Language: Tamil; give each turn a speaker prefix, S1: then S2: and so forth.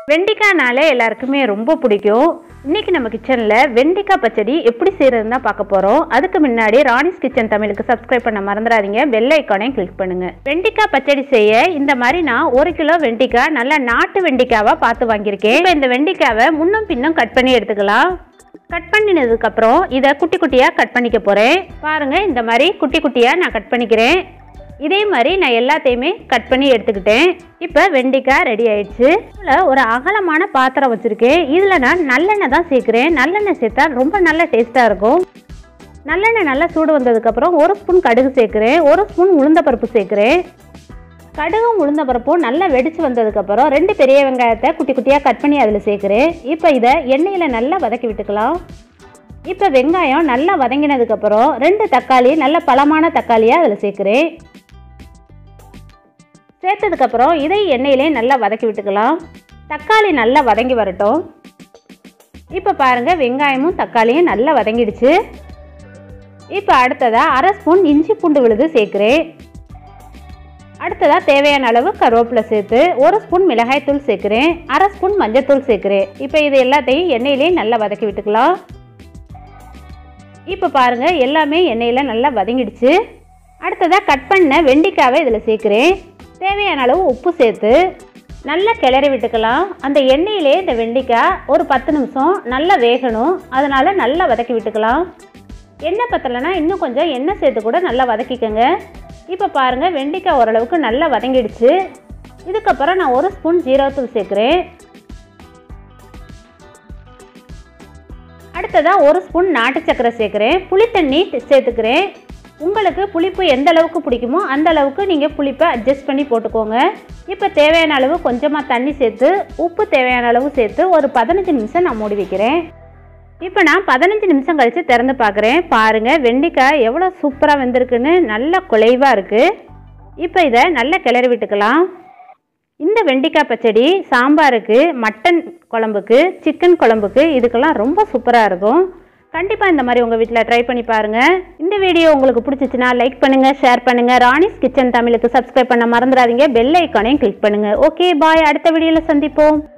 S1: வெண்டைக்காய்னாலே எல்லாருக்குமே ரொம்ப பிடிக்கும் இன்னைக்கு நம்ம கிச்சனில் வெண்டைக்காய் பச்சடி எப்படி செய்கிறதுன்னு தான் பார்க்க போகிறோம் அதுக்கு முன்னாடி ராணிஸ் கிச்சன் தமிழுக்கு சப்ஸ்கிரைப் பண்ண மறந்துடாதீங்க பெல் ஐக்கானையும் கிளிக் பண்ணுங்கள் வெண்டைக்காய் பச்சடி செய்ய இந்த மாதிரி நான் ஒரு கிலோ வெண்டைக்காய் நல்லா நாட்டு வெண்டைக்காவாக பார்த்து வாங்கியிருக்கேன் இப்போ இந்த வெண்டைக்காவை முன்னும் பின்னும் கட் பண்ணி எடுத்துக்கலாம் கட் பண்ணினதுக்கப்புறம் இதை குட்டி குட்டியாக கட் பண்ணிக்க போகிறேன் பாருங்கள் இந்த மாதிரி குட்டி குட்டியாக நான் கட் பண்ணிக்கிறேன் இதே மாதிரி நான் எல்லாத்தையுமே கட் பண்ணி எடுத்துக்கிட்டேன் இப்போ வெண்டைக்காய் ரெடி ஆயிடுச்சு இதில் ஒரு அகலமான பாத்திரம் வச்சுருக்கேன் இதில் நான் நல்லெண்ணெய் தான் சேர்க்குறேன் நல்லெண்ணெய் சேர்த்தா ரொம்ப நல்ல டேஸ்ட்டாக இருக்கும் நல்லெண்ணெய் நல்லா சூடு வந்ததுக்கப்புறம் ஒரு ஸ்பூன் கடுகு சேர்க்குறேன் ஒரு ஸ்பூன் உளுந்தப்பருப்பு சேர்க்குறேன் கடுகும் உளுந்தப்பருப்பும் நல்லா வெடிச்சு வந்ததுக்கப்புறம் ரெண்டு பெரிய வெங்காயத்தை குட்டி குட்டியாக கட் பண்ணி அதில் சேர்க்குறேன் இப்போ இதை எண்ணெயில் நல்லா வதக்கி விட்டுக்கலாம் இப்போ வெங்காயம் நல்லா வதங்கினதுக்கப்புறம் ரெண்டு தக்காளி நல்ல பழமான தக்காளியாக அதில் சேர்க்குறேன் சேர்த்ததுக்கப்புறம் இதை எண்ணெயிலே நல்லா வதக்கி விட்டுக்கலாம் தக்காளி நல்லா வதங்கி வரட்டும் இப்போ பாருங்கள் வெங்காயமும் தக்காளியும் நல்லா வதங்கிடுச்சு இப்போ அடுத்ததாக அரை ஸ்பூன் இஞ்சி பூண்டு விழுது சேர்க்குறேன் அடுத்ததாக தேவையான அளவு கருவேப்பிலை சேர்த்து ஒரு ஸ்பூன் மிளகாய்த்தூள் சேர்க்குறேன் அரை ஸ்பூன் மஞ்சள்தூள் சேர்க்குறேன் இப்போ இது எல்லாத்தையும் எண்ணெயிலே நல்லா வதக்கி விட்டுக்கலாம் இப்போ பாருங்கள் எல்லாமே எண்ணெயில் நல்லா வதங்கிடுச்சு அடுத்ததாக கட் பண்ண வெண்டைக்காவை இதில் சேர்க்குறேன் தேவையான அளவு உப்பு சேர்த்து நல்லா கிளறி விட்டுக்கலாம் அந்த எண்ணெயிலே இந்த வெண்டைக்காய் ஒரு பத்து நிமிஷம் நல்லா வேகணும் அதனால் நல்லா வதக்கி விட்டுக்கலாம் எண்ணெய் பத்தலைன்னா இன்னும் கொஞ்சம் எண்ணெய் சேர்த்து கூட நல்லா வதக்கிக்கோங்க இப்போ பாருங்கள் வெண்டைக்காய் ஓரளவுக்கு நல்லா வதங்கிடுச்சு இதுக்கப்புறம் நான் ஒரு ஸ்பூன் ஜீரகத்தூள் சேர்க்குறேன் அடுத்ததாக ஒரு ஸ்பூன் நாட்டு சர்க்கரை சேர்க்குறேன் புளித்தண்ணி சேர்த்துக்கிறேன் உங்களுக்கு புளிப்பு எந்த அளவுக்கு பிடிக்குமோ அந்த அளவுக்கு நீங்கள் புளிப்பை அட்ஜஸ்ட் பண்ணி போட்டுக்கோங்க இப்போ தேவையான அளவு கொஞ்சமாக தண்ணி சேர்த்து உப்பு தேவையான அளவு சேர்த்து ஒரு பதினஞ்சு நிமிஷம் நான் மூடி வைக்கிறேன் இப்போ நான் பதினஞ்சு நிமிஷம் கழித்து திறந்து பார்க்குறேன் பாருங்கள் வெண்டைக்காய் எவ்வளோ சூப்பராக வெந்திருக்குன்னு நல்ல குலைவாக இருக்குது இப்போ இதை நல்லா கிளறி விட்டுக்கலாம் இந்த வெண்டைக்காய் பச்சடி சாம்பாருக்கு மட்டன் குழம்புக்கு சிக்கன் குழம்புக்கு இதுக்கெல்லாம் ரொம்ப சூப்பராக இருக்கும் கண்டிப்பாக இந்த மாதிரி உங்கள் வீட்டில் ட்ரை பண்ணி பாருங்கள் இந்த வீடியோ உங்களுக்கு பிடிச்சிச்சின்னா லைக் பண்ணுங்கள் ஷேர் பண்ணுங்கள் ராணிஸ் கிச்சன் தமிழுக்கு சப்ஸ்கிரைப் பண்ண மறந்துடாதீங்க பெல் ஐக்கானையும் கிளிக் பண்ணுங்கள் ஓகே பாய் அடுத்த வீடியோவில் சந்திப்போம்